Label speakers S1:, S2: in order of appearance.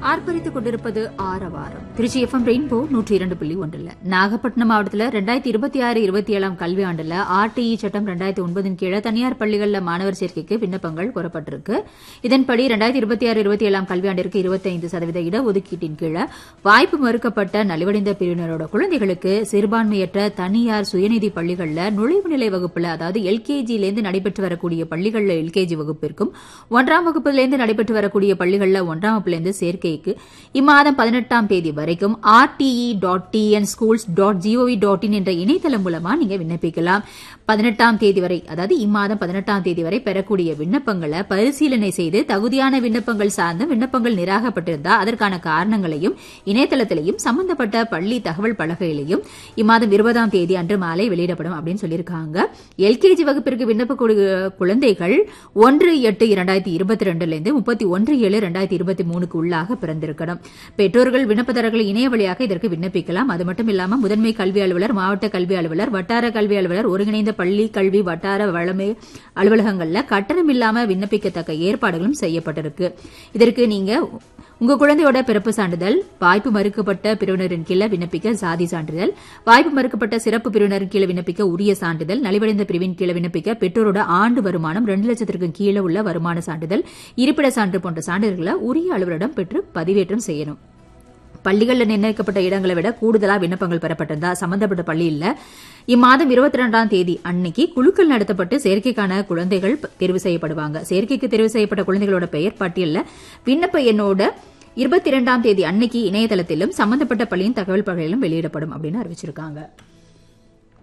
S1: ஆர்ப்பரித்துக் கொண்டிருப்பது ஆரவாரம் Trichy FM rainbow நூற்றி இரண்டு புள்ளி ஒன்றில் நாகப்பட்டினம் மாவட்டத்தில் ரெண்டாயிரத்தி இருபத்தி ஆறு இருபத்தி ஏழாம் கல்வி ஆண்டுல ஆர்டிஇ சட்டம் ரெண்டாயிரத்தி ஒன்பதின் கீழே தனியார் பள்ளிகளில் மாணவர் சேர்க்கைக்கு விண்ணப்பங்கள் கோரப்பட்டிருக்கு இதன்படி ரெண்டாயிரத்தி இருபத்தி ஆறு இருபத்தி ஏழாம் கல்வியாண்டிற்கு இருபத்தைந்து சதவீத இடஒதுக்கீட்டின் கீழே வாய்ப்பு மறுக்கப்பட்ட நலிவடைந்த பிரிவினரோட குழந்தைகளுக்கு சிறுபான்மையற்ற தனியார் சுயநிதி பள்ளிகளில் நுழைவு நிலை வகுப்புல அதாவது எல்கேஜியிலேருந்து நடைபெற்று வரக்கூடிய பள்ளிகளில் எல்கேஜி வகுப்பிற்கும் ஒன்றாம் வகுப்பிலிருந்து நடைபெற்று வரக்கூடிய பள்ளிகளில் ஒன்றாம் வகுப்பிலிருந்து சேர்க்கைக்கு இம்மாதம் பதினெட்டாம் தேதி வரைக்கும் RTE dot TN schools dot GOV dot in என்ற இணையதளம் மூலமா நீங்க விண்ணப்பிக்கலாம் பதினெட்டாம் தேதி வரை அதாவது இம்மாதம் பதினெட்டாம் தேதி வரை பெறக்கூடிய விண்ணப்பங்களை பரிசீலனை செய்து தகுதியான விண்ணப்பங்கள் சார்ந்த விண்ணப்பங்கள் நிராகப்பட்டிருந்தா அதற்கான காரணங்களையும் இணையதளத்திலையும் சம்பந்தப்பட்ட பள்ளி தகவல் பலகையிலையும் இம்மாதம் இருபதாம் தேதி அன்று மாலை வெளியிடப்படும் அப்படின்னு சொல்லியிருக்காங்க எல்கேஜி வகுப்பிற்கு விண்ணப்பக்கூடிய குழந்தைகள் ஒன்று எட்டு இரண்டாயிரத்தி இருபத்தி ரெண்டுல இருந்து முப்பத்தி ஒன்று ஏழு இரண்டாயிரத்தி இருபத்தி மூணுக்கு உள்ளாக பிறந்திருக்கணும் பெற்றோர்கள் விண்ணப்பதாரர்கள் இணைய வழியாக இதற்கு விண்ணப்பிக்கலாம் அது மட்டும் இல்லாமல் முதன்மை கல்வி அலுவலர் மாவட்ட கல்வி அலுவலர் வட்டார கல்வி அலுவலர் ஒருங்கிணைந்த பள்ளி கல்வி வட்டார வளமை அலுவலகங்கள்ல கட்டணம் இல்லாம விண்ணப்பிக்கத்தக்க ஏற்பாடுகளும் செய்யப்பட்டிருக்கு இதற்கு நீங்க உங்க குழந்தையோட பிறப்பு சான்றிதழ் வாய்ப்பு மறுக்கப்பட்ட பிரிவினரின் கீழே விண்ணப்பிக்க சாதி சான்றிதழ் வாய்ப்பு மறுக்கப்பட்ட சிறப்பு பிரிவினரின் கீழே விண்ணப்பிக்க உரிய சான்றிதழ் நலிவடைந்த பிரிவின் கீழே விண்ணப்பிக்க பெற்றோரோட ஆண்டு வருமானம் ரெண்டு லட்சத்திற்கு கீழே உள்ள வருமான சான்றிதழ் இருப்பிட சான்று போன்ற சான்றிதழ்களை உரிய அலுவலரிடம் பெற்று பதிவேற்றம் செய்யணும் பள்ளிகளில் நிர்ணயிக்கப்பட்ட இடங்களை விட கூடுதலா விண்ணப்பங்கள் பெறப்பட்டிருந்தா சம்பந்தப்பட்ட பள்ளியில் இம்மாதம் இருபத்தி ரெண்டாம் தேதி அன்னைக்கு குழுக்கள் நடத்தப்பட்டு சேர்க்கைக்கான குழந்தைகள் தேர்வு செய்யப்படுவாங்க சேர்க்கைக்கு தேர்வு செய்யப்பட்ட குழந்தைகளோட பெயர் பட்டியலில் விண்ணப்ப எண்ணோட இருபத்தி இரண்டாம் தேதி அன்னைக்கு இணையதளத்திலும் சம்பந்தப்பட்ட பள்ளியின் தகவல் பலகையிலும் வெளியிடப்படும் அப்படின்னு அறிவிச்சிருக்காங்க